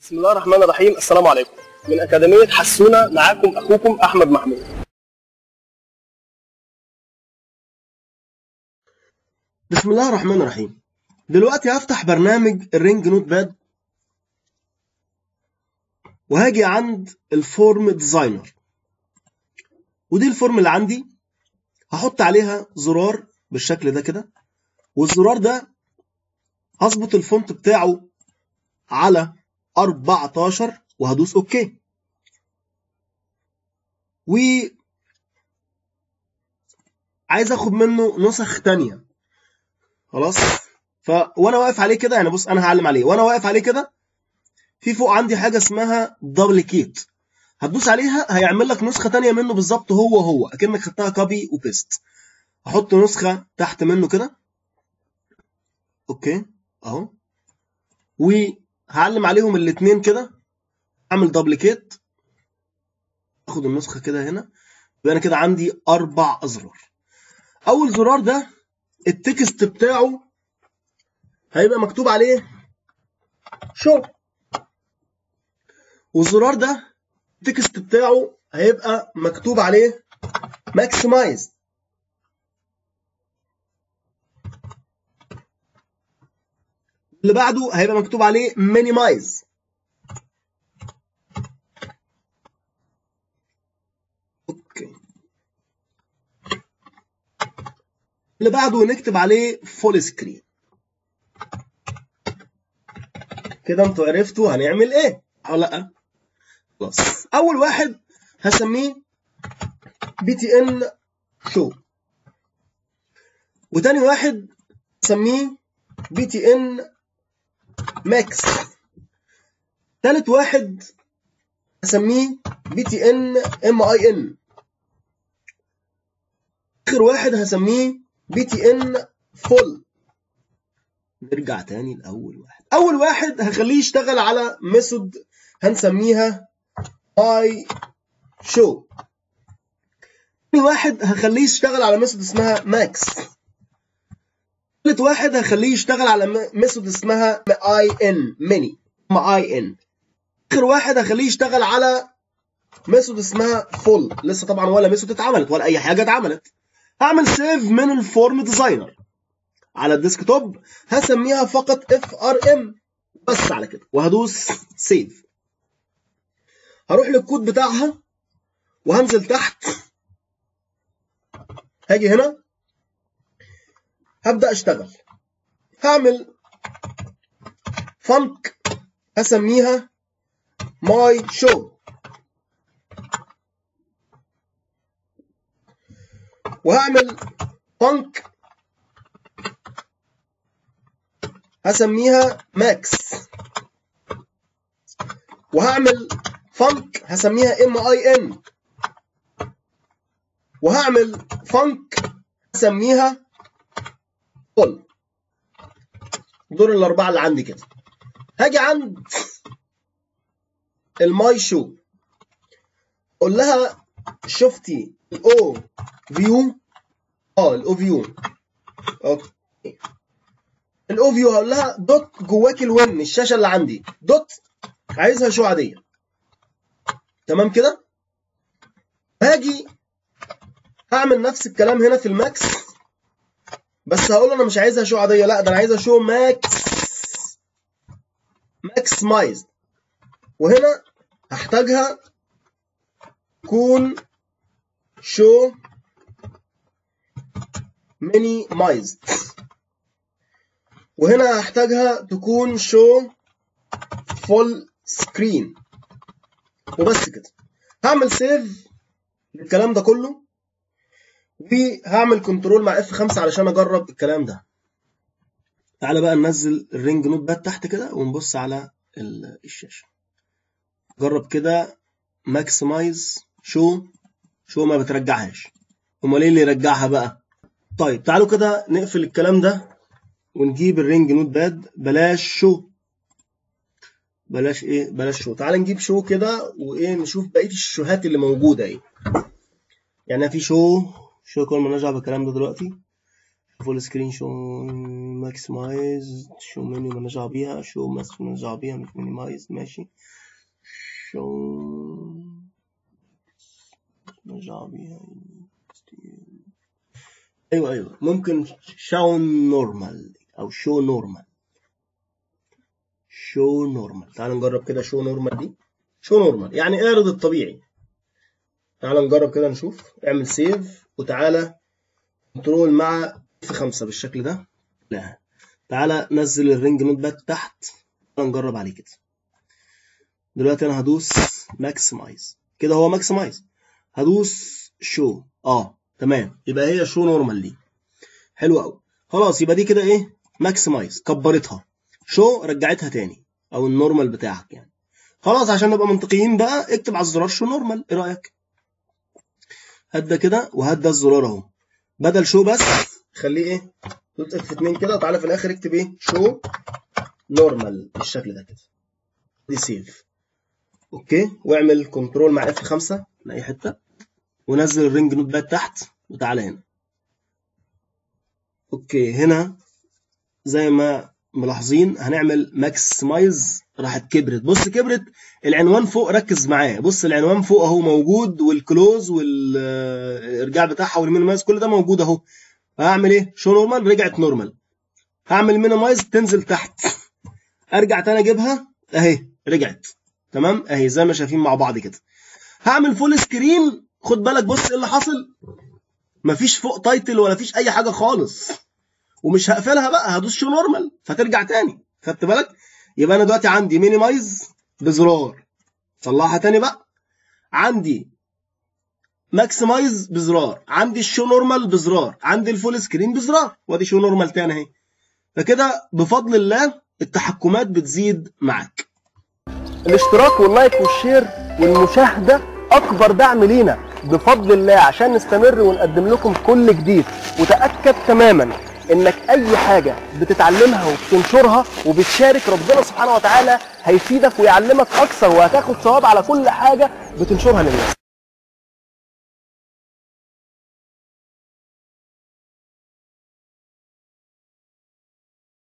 بسم الله الرحمن الرحيم السلام عليكم من أكاديمية حسونة معاكم أخوكم أحمد محمود بسم الله الرحمن الرحيم دلوقتي هفتح برنامج الرينج نوت باد وهاجي عند الفورم ديزاينر ودي الفورم اللي عندي هحط عليها زرار بالشكل ده كده والزرار ده هظبط الفونت بتاعه على 14 وهدوس اوكي و عايز اخد منه نسخ تانية خلاص ف وانا واقف عليه كده يعني بص انا هعلم عليه وانا واقف عليه كده في فوق عندي حاجه اسمها دبليكيت هتدوس عليها هيعمل لك نسخه تانية منه بالظبط هو هو اكنك خدتها كوبي وبيست هحط نسخه تحت منه كده اوكي اهو وهعلم عليهم الاثنين كده اعمل دبليكيت اخد النسخه كده هنا يبقى انا كده عندي اربع ازرار اول زرار ده التكست بتاعه هيبقى مكتوب عليه شو والزرار ده التكست بتاعه هيبقى مكتوب عليه ماكسمايز اللي بعده هيبقى مكتوب عليه مينيمايز اوكي اللي بعده نكتب عليه فول سكرين كده انتوا عرفتوا هنعمل ايه او لا خلاص اول واحد هسميه بي تي ان شو وتاني واحد هسميه بي تي ان ماكس تالت واحد هسميه بي تي ان ام اي ان اخر واحد هسميه بي تي ان فول نرجع تاني لاول واحد اول واحد هخليه يشتغل على ميثود هنسميها اي شو تاني واحد هخليه يشتغل على ميثود اسمها ماكس ثالث واحد هخليه يشتغل على ميثود اسمها اي ان ميني اي ان اخر واحد هخليه يشتغل على ميثود اسمها فول لسه طبعا ولا ميثود اتعملت ولا اي حاجه اتعملت هعمل سيف من الفورم ديزاينر على الديسكتوب هسميها فقط اف ار ام بس على كده وهدوس سيف هروح للكود بتاعها وهنزل تحت هاجي هنا هبدا اشتغل هعمل فانك هسميها ماي شو وهعمل فانك هسميها ماكس وهعمل فانك هسميها ام اي ان وهعمل فانك هسميها فول دول الاربعه اللي عندي كده هاجي عند الماي شو اقول لها شفتي الاو فيو اه الاو فيو اوكي الاو فيو هقول لها دوت جواك الون الشاشه اللي عندي دوت عايزها شو عاديه تمام كده هاجي هعمل نفس الكلام هنا في الماكس بس هقول انا مش عايزها شو عاديه لا ده انا عايزها شو ماكس ماكسمايز وهنا هحتاجها تكون شو مينيمايز وهنا هحتاجها تكون شو فول سكرين وبس كده هعمل سيف للكلام ده كله وهعمل كنترول مع اف 5 علشان اجرب الكلام ده تعالى بقى ننزل الرينج نوت باد تحت كده ونبص على الشاشه جرب كده ماكسمايز شو شو ما بترجعهاش امال ايه اللي يرجعها بقى طيب تعالوا كده نقفل الكلام ده ونجيب الرينج نوت باد بلاش شو بلاش ايه بلاش شو تعال نجيب شو كده وايه نشوف بقيه الشوهات اللي موجوده ايه يعني في شو شو كل ما نرجع بالكلام ده دلوقتي فول سكرين شو ماكسمايز شو منيو مالناش دعوة بيها شو ماس مالناش دعوة بيها مش مينيمايز ماشي شو مالناش دعوة بيها ايوه ايوه ممكن شو نورمال او شو نورمال شو نورمال تعال نجرب كده شو نورمال دي شو نورمال يعني اعرض الطبيعي تعال نجرب كده نشوف اعمل سيف وتعالى كنترول مع في خمسة بالشكل ده لا تعالى نزل الرينج نوت باد تحت تعالى نجرب عليه كده دلوقتي انا هدوس ماكسمايز كده هو ماكسمايز هدوس شو اه تمام يبقى هي شو نورمال دي حلو قوي خلاص يبقى دي كده ايه ماكسمايز كبرتها شو رجعتها تاني او النورمال بتاعك يعني خلاص عشان نبقى منطقيين بقى اكتب على الزرار شو نورمال ايه رايك هات ده كده وهات ده الزرار اهو بدل شو بس خليه ايه دوت اف 2 كده وتعالى في الاخر اكتب ايه شو نورمال بالشكل ده كده دي سيف اوكي واعمل كنترول مع اف 5 من اي حته ونزل الرينج نوت باد تحت وتعالى هنا اوكي هنا زي ما ملاحظين هنعمل ماكسمايز راحت كبرت بص كبرت العنوان فوق ركز معاه بص العنوان فوق اهو موجود والكلوز والارجاع بتاعها والمينيمايز كل ده موجود اهو هعمل ايه شو نورمال رجعت نورمال هعمل مينيمايز تنزل تحت ارجع تاني اجيبها اهي رجعت تمام اهي زي ما شايفين مع بعض كده هعمل فول سكرين خد بالك بص ايه اللي حاصل مفيش فوق تايتل ولا فيش اي حاجه خالص ومش هقفلها بقى هدوس شو نورمال فترجع تاني خدت بالك يبقى انا دلوقتي عندي مينيمايز بزرار طلعها تاني بقى عندي ماكسمايز بزرار عندي الشو نورمال بزرار عندي الفول سكرين بزرار وادي شو نورمال تاني اهي فكده بفضل الله التحكمات بتزيد معاك الاشتراك واللايك والشير والمشاهدة أكبر دعم لينا بفضل الله عشان نستمر ونقدم لكم كل جديد وتأكد تماما إنك أي حاجة بتتعلمها وبتنشرها وبتشارك ربنا سبحانه وتعالى هيفيدك ويعلمك أكثر وهتاخد ثواب على كل حاجة بتنشرها للناس